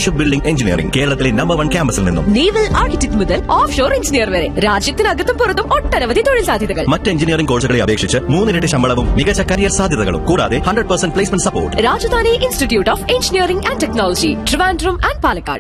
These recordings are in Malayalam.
ഷിപ്പ് ബിൽഡിംഗ് എഞ്ചിനീയറിംഗ് കേരളത്തിലെ നമ്പർ വൺ ക്യാമ്പസിൽ നിന്നും നേവൽ ആർക്കിടെക്ട് മുതൽ ഓഫ് ഷോർ എഞ്ചിനീയർ വരെ രാജ്യത്തിനകത്തും പുറത്തും ഒട്ടനവധി തൊഴിൽ സാധ്യതകൾ മറ്റ് എഞ്ചിനീയറിംഗ് കോഴ്സുകളെ അപേക്ഷിച്ച് മൂന്നിരട്ടി ശമ്പളവും മികച്ച കരിയർ സാധ്യതകളും കൂടാതെ hundred percent placement support Rajadhani institute of engineering and technology Trivandrum and Palakkad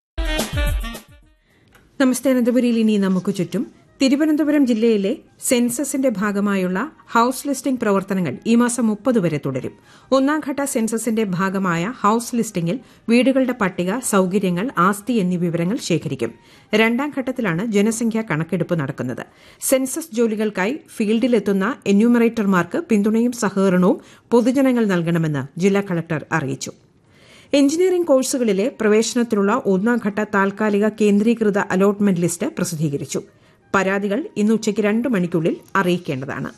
നമസ്തേ അനന്തപുരിയിൽ ഇനി നമുക്ക് ചുറ്റും തിരുവനന്തപുരം ജില്ലയിലെ സെൻസസിന്റെ ഭാഗമായുള്ള ഹൌസ് ലിസ്റ്റിംഗ് പ്രവർത്തനങ്ങൾ ഈ മാസം മുപ്പത് വരെ തുടരും ഒന്നാംഘട്ട സെൻസസിന്റെ ഭാഗമായ ഹൌസ് ലിസ്റ്റിംഗിൽ വീടുകളുടെ പട്ടിക സൌകര്യങ്ങൾ ആസ്തി എന്നീ വിവരങ്ങൾ ശേഖരിക്കും രണ്ടാം ഘട്ടത്തിലാണ് ജനസംഖ്യാ കണക്കെടുപ്പ് നടക്കുന്നത് സെൻസസ് ജോലികൾക്കായി ഫീൽഡിലെത്തുന്ന എന്യൂമറേറ്റർമാർക്ക് പിന്തുണയും സഹകരണവും പൊതുജനങ്ങൾ നൽകണമെന്ന് ജില്ലാ കളക്ടർ അറിയിച്ചു എഞ്ചിനീയറിംഗ് കോഴ്സുകളിലെ പ്രവേശനത്തിനുള്ള ഒന്നാംഘട്ട താൽക്കാലിക കേന്ദ്രീകൃത അലോട്ട്മെന്റ് ലിസ്റ്റ് പ്രസിദ്ധീകരിച്ചു പരാതികൾ ഇന്ന് ഉച്ചയ്ക്ക് രണ്ട് മണിക്കുള്ളിൽ അറിയിക്കേണ്ടതാണ്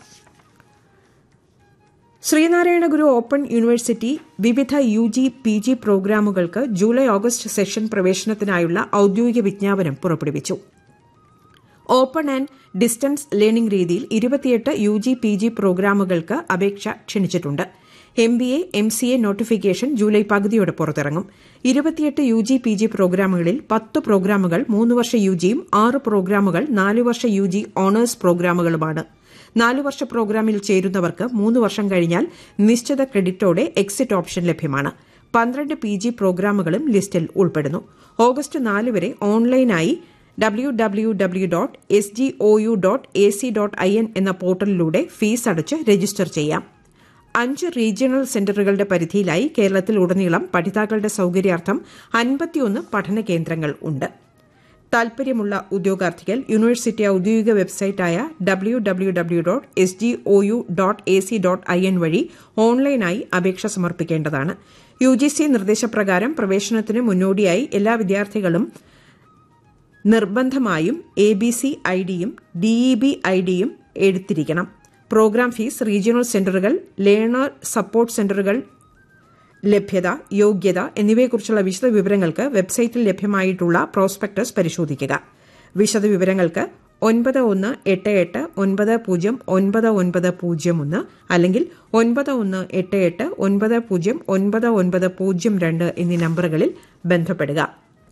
ശ്രീനാരായണ ഗുരു ഓപ്പൺ യൂണിവേഴ്സിറ്റി വിവിധ യു ജി പി ജി പ്രോഗ്രാമുകൾക്ക് ജൂലൈ ഓഗസ്റ്റ് സെഷൻ പ്രവേശനത്തിനായുള്ള ഔദ്യോഗിക വിജ്ഞാപനം പുറപ്പെടുവിച്ചു ഓപ്പൺ ആൻഡ് ഡിസ്റ്റൻസ് ലേണിംഗ് രീതിയിൽ ഇരുപത്തിയെട്ട് യു ജി പി ജി പ്രോഗ്രാമുകൾക്ക് അപേക്ഷ ക്ഷണിച്ചിട്ടുണ്ട് M B A M C A notification July പകുതിയോടെ പുറത്തിറങ്ങും ഇരുപത്തിയെട്ട് യു ജി പി ജി പ്രോഗ്രാമുകളിൽ പത്ത് പ്രോഗ്രാമുകൾ മൂന്ന് വർഷ യു ജിയും ആറ് പ്രോഗ്രാമുകൾ നാല് വർഷ യു ജി ഓണേഴ്സ് പ്രോഗ്രാമുകളുമാണ് നാല് വർഷ പ്രോഗ്രാമിൽ ചേരുന്നവർക്ക് മൂന്ന് വർഷം കഴിഞ്ഞാൽ നിശ്ചിത ക്രെഡിറ്റോടെ എക്സിറ്റ് ഓപ്ഷൻ ലഭ്യമാണ് പന്ത്രണ്ട് പി ജി പ്രോഗ്രാമുകളും ലിസ്റ്റിൽ ഉൾപ്പെടുന്നു ഓഗസ്റ്റ് നാല് വരെ ഓൺലൈനായി W W W dot S G O U dot A C dot I N എന്ന പോർട്ടലിലൂടെ ഫീസ് അടച്ച് രജിസ്റ്റർ ചെയ്യാം അഞ്ച് റീജിയണൽ സെന്ററുകളുടെ പരിധിയിലായി കേരളത്തിൽ ഉടനീളം പഠിതാക്കളുടെ സൌകര്യാർത്ഥം അൻപത്തിയൊന്ന് പഠന കേന്ദ്രങ്ങൾ ഉണ്ട് താൽപര്യമുള്ള ഉദ്യോഗാർത്ഥികൾ യൂണിവേഴ്സിറ്റി ഔദ്യോഗിക വെബ്സൈറ്റായ W W W dot S G O U dot A C dot I N വഴി ഓൺലൈനായി അപേക്ഷ സമർപ്പിക്കേണ്ടതാണ് യു ജി സി നിർദ്ദേശപ്രകാരം പ്രവേശനത്തിന് മുന്നോടിയായി എല്ലാ വിദ്യാർത്ഥികളും നിർബന്ധമായും എ ബി സി ഐ ഡിയും ഡിഇ ബി ഐ ഡിയും എടുത്തിരിക്കണം പ്രോഗ്രാം ഫീസ് റീജിയണൽ സെന്ററുകൾ ലേണർ സപ്പോർട്ട് സെന്ററുകൾ ലഭ്യത യോഗ്യത എന്നിവയെക്കുറിച്ചുള്ള വിശദ വിവരങ്ങൾക്ക് വെബ്സൈറ്റിൽ ലഭ്യമായിട്ടുള്ള പ്രോസ്പെക്ടസ് പരിശോധിക്കുക വിശദ വിവരങ്ങൾക്ക് ഒൻപത് ഒന്ന് എട്ട് എട്ട് ഒൻപത് പൂജ്യം ഒൻപത് ഒൻപത് പൂജ്യം ഒന്ന് അല്ലെങ്കിൽ ഒൻപത് ഒന്ന് എട്ട് എട്ട് ഒൻപത് പൂജ്യം ഒൻപത് ഒൻപത് പൂജ്യം രണ്ട് എന്നീ നമ്പറുകളിൽ ബന്ധപ്പെടുക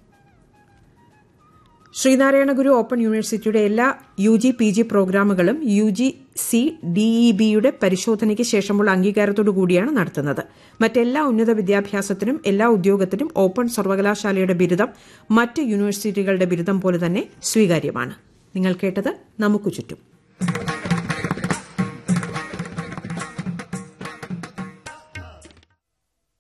ശ്രീനാരായണ ഗുരു ഓപ്പൺ യൂണിവേഴ്സിറ്റിയുടെ എല്ലാ യു ജി പി ജി പ്രോഗ്രാമുകളും യു ജി സി ഡിഇ ബിയുടെ പരിശോധനയ്ക്ക് ശേഷമുള്ള അംഗീകാരത്തോടു കൂടിയാണ് നടത്തുന്നത് മറ്റെല്ലാ ഉന്നത വിദ്യാഭ്യാസത്തിനും എല്ലാ ഉദ്യോഗത്തിനും ഓപ്പൺ സർവകലാശാലയുടെ ബിരുദം മറ്റ് യൂണിവേഴ്സിറ്റികളുടെ ബിരുദം പോലെ തന്നെ സ്വീകാര്യമാണ് നിങ്ങൾ കേട്ടത് നമുക്ക് ചുറ്റും